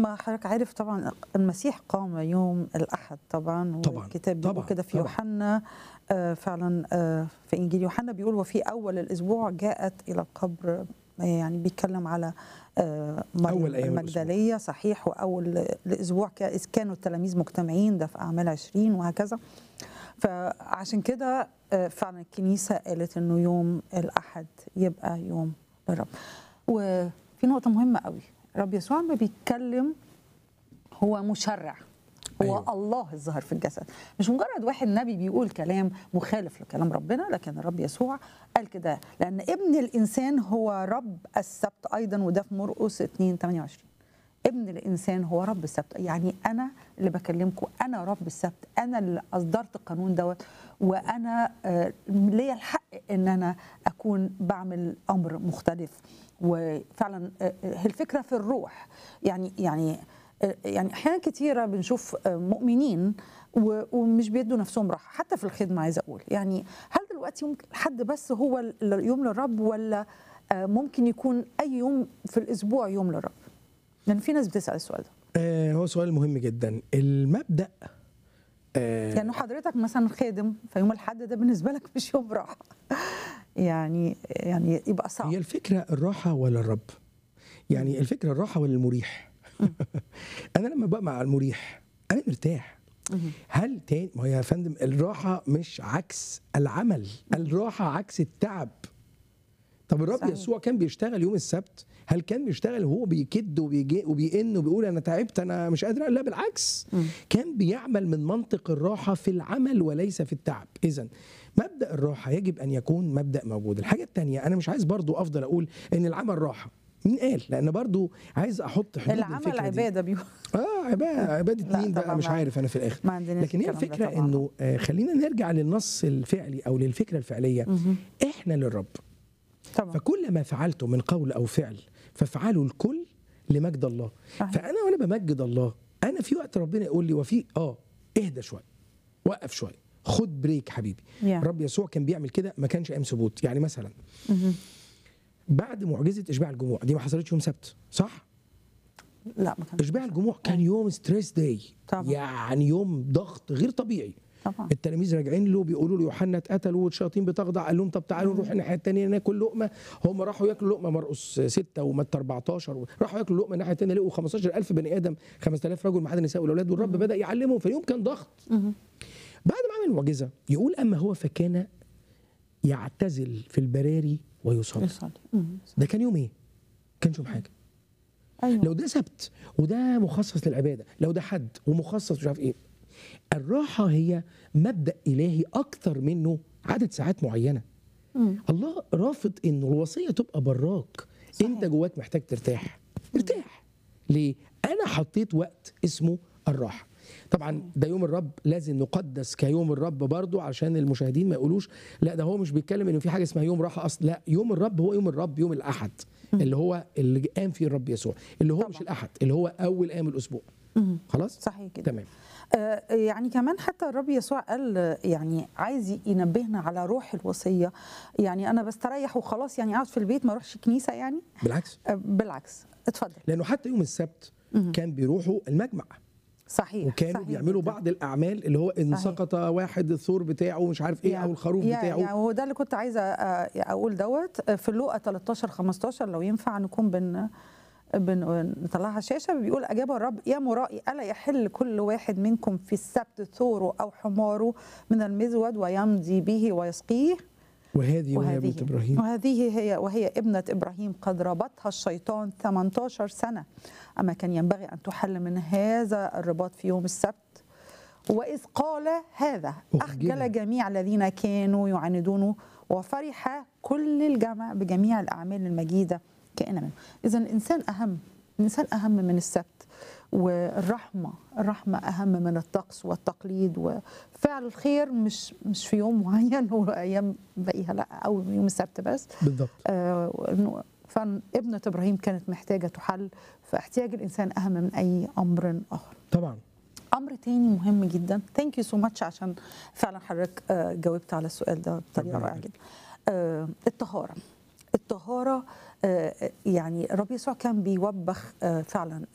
ما حضرتك عارف طبعا المسيح قام يوم الأحد طبعا طبعاً، والكتاب بيقول طبعاً، كده في طبعاً. يوحنا آه، فعلا آه، في إنجيل يوحنا بيقول وفي أول الأسبوع جاءت إلى القبر آه، يعني بيتكلم على آه، مريم أول أيام المجدلية صحيح وأول الأسبوع كا- إذ كانوا التلاميذ مجتمعين ده في أعمال 20 وهكذا فعشان كده آه، فعلا الكنيسة قالت إنه يوم الأحد يبقى يوم الرب وفي نقطة مهمة قوي رب يسوع ما بيتكلم هو مشرع هو أيوة. أيوة. الله الظاهر في الجسد مش مجرد واحد نبي بيقول كلام مخالف لكلام ربنا لكن الرب يسوع قال كده لأن ابن الإنسان هو رب السبت أيضا وده في مرقس 2 28 ابن الانسان هو رب السبت يعني انا اللي بكلمكم انا رب السبت انا اللي اصدرت القانون دوت وانا آه، ليا الحق ان انا اكون بعمل امر مختلف وفعلا آه، آه، هي الفكره في الروح يعني يعني آه، يعني احيانا كتيره بنشوف آه، مؤمنين و- ومش بيدوا نفسهم راحه حتى في الخدمه عايزه اقول يعني هل دلوقتي يمكن حد بس هو ال- يوم للرب ولا آه، ممكن يكون اي يوم في الاسبوع يوم للرب لان في ناس بتسال السؤال ده آه هو سؤال مهم جدا المبدا آه يعني حضرتك مثلا خادم فيوم الاحد ده بالنسبه لك مش يوم راحه يعني يعني يبقى صعب هي الفكره الراحه ولا الرب يعني الفكره الراحه ولا المريح انا لما بقى مع المريح انا مرتاح مهم. هل تاني ما هي يا فندم الراحه مش عكس العمل الراحه عكس التعب طب الرب صحيح. يسوع كان بيشتغل يوم السبت هل كان بيشتغل وهو بيكد وبيجي وبيئن وبيقول انا تعبت انا مش قادر لا بالعكس مم. كان بيعمل من منطق الراحه في العمل وليس في التعب اذا مبدا الراحه يجب ان يكون مبدا موجود الحاجه الثانيه انا مش عايز برضو افضل اقول ان العمل راحه مين قال لان برضو عايز احط حدود العمل للفكرة دي. عباده بيقول اه عباده عباده لا مين طبعاً بقى مش ما- عارف انا في الاخر ما عندناش لكن هي الكلام ده الفكره طبعاً. انه آه خلينا نرجع للنص الفعلي او للفكره الفعليه مهم. احنا للرب طبعا فكل ما فعلته من قول او فعل فافعلوا الكل لمجد الله صحيح. فانا وانا بمجد الله انا في وقت ربنا يقول لي وفي اه اهدى شويه وقف شويه خد بريك حبيبي Yeah. رب يسوع كان بيعمل كده ما كانش ايام ثبوت يعني مثلا مهم. بعد معجزه اشباع الجموع دي ما حصلتش يوم سبت صح لا ما كانش اشباع الجموع كان يوم ستريس داي طبعا. يعني يوم ضغط غير طبيعي طبعا التلاميذ راجعين له بيقولوا له يوحنا اتقتل والشياطين بتخضع قال لهم طب تعالوا نروح الناحيه الثانيه ناكل لقمه هم راحوا ياكلوا لقمه مرقس 6 ومتى 14 راحوا ياكلوا لقمه الناحيه الثانيه لقوا 15000 بني ادم 5000 رجل ما عدا النساء والاولاد والرب بدا يعلمهم فاليوم كان ضغط مهم. بعد ما عمل المعجزه يقول اما هو فكان يعتزل في البراري ويصلي يصلي مهم. ده كان يوم ايه؟ كانش يوم حاجه ايوه لو ده سبت وده مخصص للعباده لو ده حد ومخصص مش عارف ايه الراحه هي مبدا الهي اكتر منه عدد ساعات معينه مم. الله رافض انه الوصيه تبقى براك صحيح. انت جواك محتاج ترتاح ارتاح ليه انا حطيت وقت اسمه الراحه طبعا ده يوم الرب لازم نقدس كيوم الرب برضو عشان المشاهدين ما يقولوش لا ده هو مش بيتكلم انه في حاجه اسمها يوم راحه اصلا لا يوم الرب هو يوم الرب يوم الاحد اللي هو اللي قام فيه الرب يسوع اللي هو طبعاً. مش الاحد اللي هو اول ايام الاسبوع مهم. خلاص صحيح كده تمام آه، يعني كمان حتى الرب يسوع قال آه، يعني عايز ينبهنا على روح الوصيه يعني انا بستريح وخلاص يعني اقعد في البيت ما اروحش كنيسه يعني بالعكس آه، بالعكس اتفضل لانه حتى يوم السبت مهم. كان بيروحوا المجمع صحيح وكانوا صحيح بيعملوا جداً. بعض الاعمال اللي هو ان صحيح. سقط واحد الثور بتاعه مش عارف ايه او الخروف يا- بتاعه يعني هو ده اللي كنت عايزه آه، اقول دوت في اللقا 13 15 لو ينفع نكون بن بن نطلعها على الشاشه بيقول اجاب الرب يا مرائي الا يحل كل واحد منكم في السبت ثوره او حماره من المزود ويمضي به ويسقيه وهذه وهي بنت ابراهيم وهذه هي وهي ابنة إبراهيم قد ربطها الشيطان 18 سنة أما كان ينبغي أن تحل من هذا الرباط في يوم السبت وإذ قال هذا أخجل. أخجل جميع الذين كانوا يعاندونه وفرح كل الجمع بجميع الأعمال المجيدة كائنا منه إذا الإنسان أهم الإنسان أهم من السبت والرحمة الرحمة أهم من الطقس والتقليد وفعل الخير مش مش في يوم معين وأيام باقيها لا أو يوم السبت بس بالضبط آه، إنه فعلا ابنة إبراهيم كانت محتاجة تحل فاحتياج الإنسان أهم من أي أمر آخر طبعا امر تاني مهم جدا ثانك يو سو ماتش عشان فعلا حضرتك آه، جاوبت على السؤال ده بطريقه ربنا رائعه جدا آه، الطهاره الطهاره آه، يعني الرب يسوع كان بيوبخ آه، فعلا